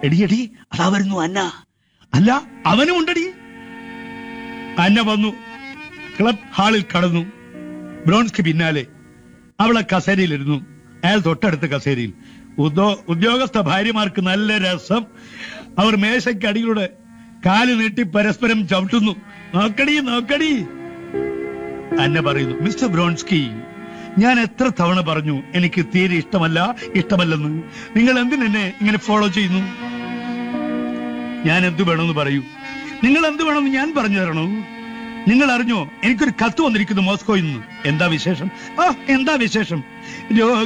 എടി എടി അതാ വരുന്നു അന്ന അല്ല അവനും ഉണ്ടടി അന്ന വന്നു ക്ലബ് ഹാളിൽ കടന്നു ബ്രോൺസ്ക്ക് പിന്നാലെ അവളെ കസേരയിലിരുന്നു അയാൾ തൊട്ടടുത്ത കസേരയിൽ ഉദ്യോ- ഉദ്യോഗസ്ഥ ഭാര്യമാർക്ക് നല്ല രസം അവർ മേശയ്ക്കടിയിലൂടെ കാല് നീട്ടി പരസ്പരം ചവിട്ടുന്നു നോക്കടി നോക്കടി അന്ന പറയുന്നു മിസ്റ്റർ ബ്രോൺസ്കി ഞാൻ എത്ര തവണ പറഞ്ഞു എനിക്ക് തീരെ ഇഷ്ടമല്ല ഇഷ്ടമല്ലെന്ന് നിങ്ങൾ എന്തിനെന്നെ ഇങ്ങനെ ഫോളോ ചെയ്യുന്നു ഞാൻ എന്തു വേണമെന്ന് പറയൂ നിങ്ങൾ എന്ത് വേണമെന്ന് ഞാൻ പറഞ്ഞു തരണോ നിങ്ങൾ അറിഞ്ഞോ എനിക്കൊരു കത്ത് വന്നിരിക്കുന്നു മോസ്കോയിൽ നിന്ന് എന്താ വിശേഷം ആ എന്താ വിശേഷം രോ